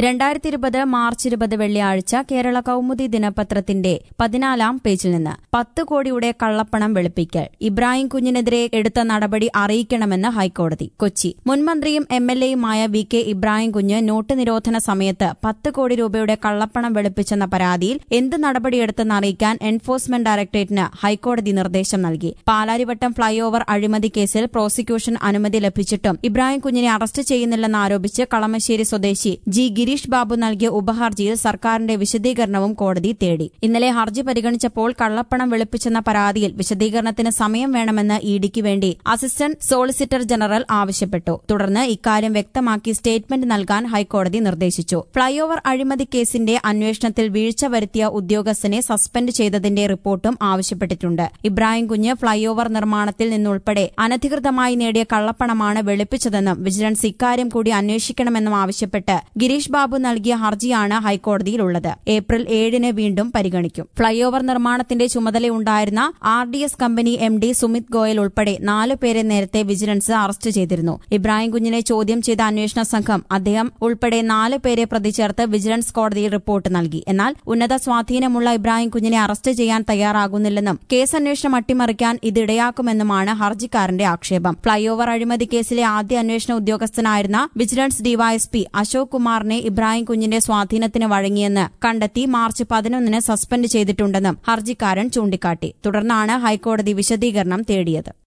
രണ്ടായിരത്തി ഇരുപത് മാർച്ച് ഇരുപത് വെള്ളിയാഴ്ച കേരള കൌമുദി ദിനപത്രത്തിന്റെ പതിനാലാം പേജിൽ നിന്ന് പത്ത് കോടിയുടെ കള്ളപ്പണം വെളുപ്പിക്കൽ ഇബ്രാഹിം കുഞ്ഞിനെതിരെ എടുത്ത നടപടി അറിയിക്കണമെന്ന് ഹൈക്കോടതി കൊച്ചി മുൻമന്ത്രിയും എം എൽ എയുമായ V K Ibrahim Kunju note നിരോധന സമയത്ത് പത്ത് കോടി രൂപയുടെ കള്ളപ്പണം വെളുപ്പിച്ചെന്ന പരാതിയിൽ എന്ത് നടപടിയെടുത്തെന്ന് അറിയിക്കാൻ എൻഫോഴ്സ്മെന്റ് ഡയറക്ടറേറ്റിന് ഹൈക്കോടതി നിർദ്ദേശം നൽകി പാലാരിവട്ടം ഫ്ളൈ ഓവർ അഴിമതി കേസിൽ പ്രോസിക്യൂഷൻ അനുമതി ലഭിച്ചിട്ടും ഇബ്രാഹിം കുഞ്ഞിനെ അറസ്റ്റ് ചെയ്യുന്നില്ലെന്ന് ആരോപിച്ച് കളമശ്ശേരി സ്വദേശി ജി ഗിരീഷ് ബാബു നൽകിയ ഉപഹർജിയിൽ സർക്കാരിന്റെ വിശദീകരണവും കോടതി തേടി ഇന്നലെ ഹർജി പരിഗണിച്ചപ്പോൾ കള്ളപ്പണം വെളുപ്പിച്ചെന്ന പരാതിയിൽ വിശദീകരണത്തിന് സമയം വേണമെന്ന് ഇഡിക്ക് വേണ്ടി അസിസ്റ്റന്റ് സോളിസിറ്റർ ജനറൽ ആവശ്യപ്പെട്ടു തുടർന്ന് ഇക്കാര്യം വ്യക്തമാക്കി സ്റ്റേറ്റ്മെന്റ് നൽകാൻ ഹൈക്കോടതി നിർദ്ദേശിച്ചു ഫ്ളൈ ഓവർ അഴിമതി കേസിന്റെ അന്വേഷണത്തിൽ വീഴ്ച വരുത്തിയ ഉദ്യോഗസ്ഥനെ സസ്പെൻഡ് ചെയ്തതിന്റെ റിപ്പോർട്ടും ആവശ്യപ്പെട്ടിട്ടുണ്ട് ഇബ്രാഹിം കുഞ്ഞ് ഫ്ളൈ ഓവർ നിർമ്മാണത്തിൽ നിന്നുൾപ്പെടെ അനധികൃതമായി നേടിയ കള്ളപ്പണമാണ് വെളുപ്പിച്ചതെന്നും വിജിലൻസ് ഇക്കാര്യം കൂടി അന്വേഷിക്കണമെന്നും ആവശ്യപ്പെട്ട് ഗിരീഷ് ബാബു നൽകിയ ഹർജിയാണ് ഹൈക്കോടതിയിലുള്ളത് ഏപ്രിൽ ഏഴിന് വീണ്ടും പരിഗണിക്കും ഫ്ളൈ ഓവർ നിർമ്മാണത്തിന്റെ ചുമതലയുണ്ടായിരുന്ന R D S company M D Sumit Goyal ഉൾപ്പെടെ നാലു പേരെ നേരത്തെ വിജിലൻസ് അറസ്റ്റ് ചെയ്തിരുന്നു ഇബ്രാഹിം കുഞ്ഞിനെ ചോദ്യം ചെയ്ത അന്വേഷണ സംഘം അദ്ദേഹം ഉൾപ്പെടെ നാല് പേരെ പ്രതി ചേർത്ത് വിജിലൻസ് കോടതിയിൽ റിപ്പോർട്ട് നൽകി എന്നാൽ ഉന്നത സ്വാധീനമുള്ള ഇബ്രാഹിം കുഞ്ഞിനെ അറസ്റ്റ് ചെയ്യാൻ തയ്യാറാകുന്നില്ലെന്നും കേസ് അന്വേഷണം അട്ടിമറിക്കാൻ ഇതിടയാക്കുമെന്നുമാണ് ഹർജിക്കാരന്റെ ആക്ഷേപം ഫ്ളൈ ഓവർ അഴിമതി കേസിലെ ആദ്യ അന്വേഷണ ഉദ്യോഗസ്ഥനായിരുന്ന വിജിലൻസ് ഡിവൈഎസ്പി അശോക് കുമാറിനെ ഇബ്രാഹിം കുഞ്ഞിന്റെ സ്വാധീനത്തിന് വഴങ്ങിയെന്ന് കണ്ടെത്തി മാർച്ച് പതിനൊന്നിന് സസ്പെൻഡ് ചെയ്തിട്ടുണ്ടെന്നും ഹർജിക്കാരൻ ചൂണ്ടിക്കാട്ടി തുടർന്നാണ് ഹൈക്കോടതി വിശദീകരണം തേടിയത്